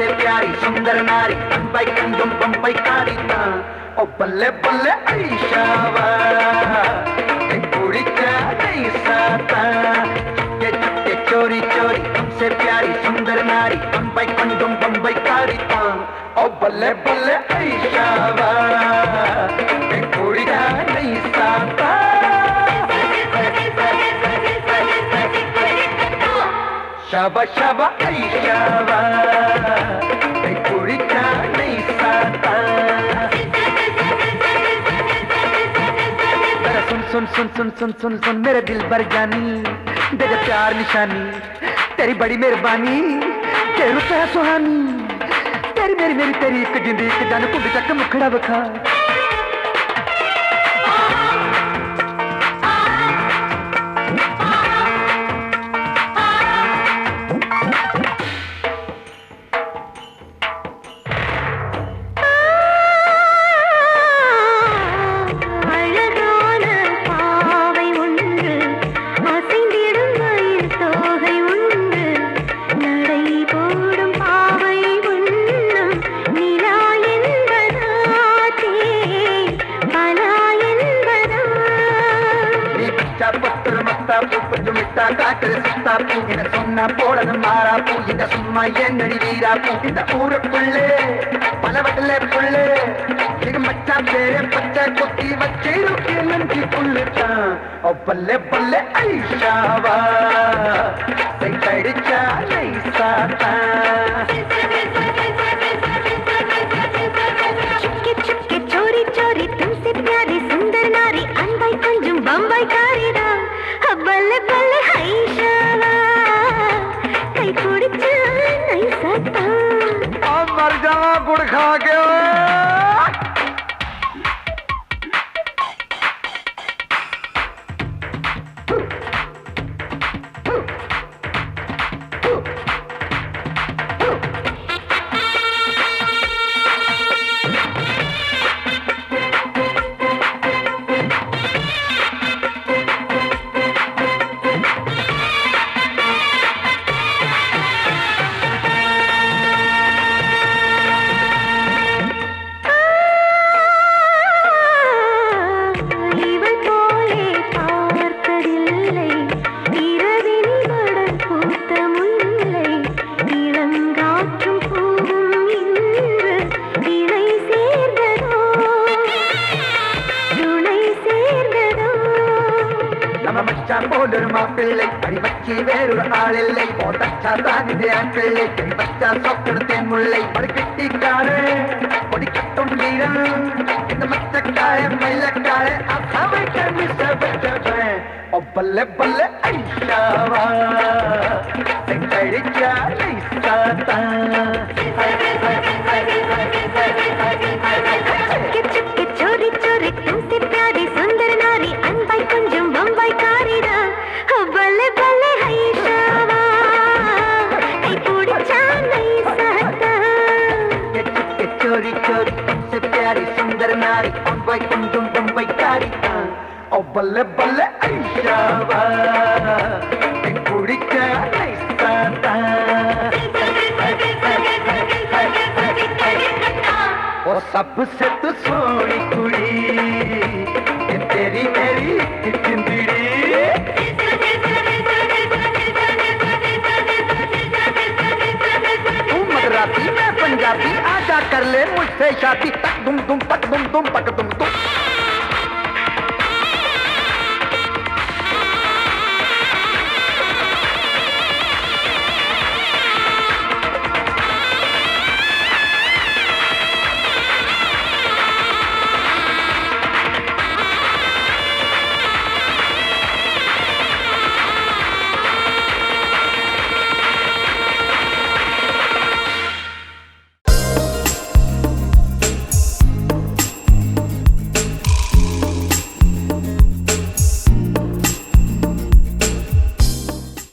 तुमसे प्यारी सुंदर नारी बम्बई कंदुम बम्बई कारी ओ बल्ले बल्ले ऐशावा कुड़ी का नहीं साता चुपके चुपके चोरी चोरी तुमसे प्यारी सुंदर नारी बम्बई कंदुम बम्बई कारी ओ बल्ले बल्ले ऐशावा कुड़ी का नहीं साता शाबा शाबा ऐ शाबा ऐ कुड़िका नहीं साता जरा सुन सुन सुन सुन सुन सुन सुन मेरे दिल भर जानी दे दे प्यार निशानी तेरी बड़ी मेहरबानी तेरू है सुहानी तेरी मेरी मेरी तेरी एक जिंदगी एक जान कुंड चक मुखड़ा बखा அழகான பாவை ஒன்று அசைந்திடும் மயில் தோகை ஒன்று நடை போடும் பாவை ஒன்றும் நிலா என்பதா தேன் பலா என்பதா நீ பிச்சா புத்தர் மத்தா பூ கொஞ்சம் மிட்டா காட்டுற சித்தா பூ என சொன்னா போடணும் மாறா பூ இந்த சும்மா என்னடி வீரா பூ இந்த ஊருக்குள்ளே பல வட்டல புள்ளே இது மச்சா பேரே பச்சை கொத்தி வச்சே ருக்கி நஞ்சி புள்ளுட்டான் ஓ பல்லே பல்லே ஐஷாவா சைட்டடிச்சா நைசாத்தா चुपके चुपके चोरी चोरी तुमसे प्यारी सुंदर नारी अनबाई कंजुम बम्बई कारीदा बल्ले बल्ले हाय शाला कई कुड़चा नहीं सकता अब मर जावा गुड़ खा के இவள் போலே பார்த்ததில்லை இரவினி மடல் பூத்த முல்லை இளங்காற்றும் பூவும் இன்று இணை சேர்ந்ததோ துணை சேர்ந்ததோ நம்ம மச்சான் போல் ஒரு மாப்பிள்ளை அடி வச்சி வேறொரு ஆளில்லை போட்டச்சா தான் இது என் பிள்ளை கை வச்சா சொக்கெடுத்தேன் முல்லை ஒரு கெட்டிக்காரு பொடி கட்டும் வீரன் இந்த மச்சக்காய மயிலக்காய அசவை கண்ணி சபச்சவன் ஓ பல்ல பல்ல ஐஷாவா செங்கடிச்சா நைசாத்தா चुपके चुपके चोरी चोरी तुमसे प्यारी सुंदर नारी अनबाई कुंजम बम्बई कारीदा बल्ले बल्ले हाय शावा कई कुड़चा नहीं सकता के चुपके चोरी चोरी तुमसे प्यारी सुंदर नारी बम्बई कुंजुम बम्बई कारी ओ बल्ले बल्ले ऐशावा कुड़िका नैसाता ओ सबसे तू सोनी कुड़ी ये तेरी मेरी जिंदड़ी तू मदराती मैं पंजाबी आजा कर ले मुझसे शादी तक दुम दुम तक दुम दुम पक दुम दुम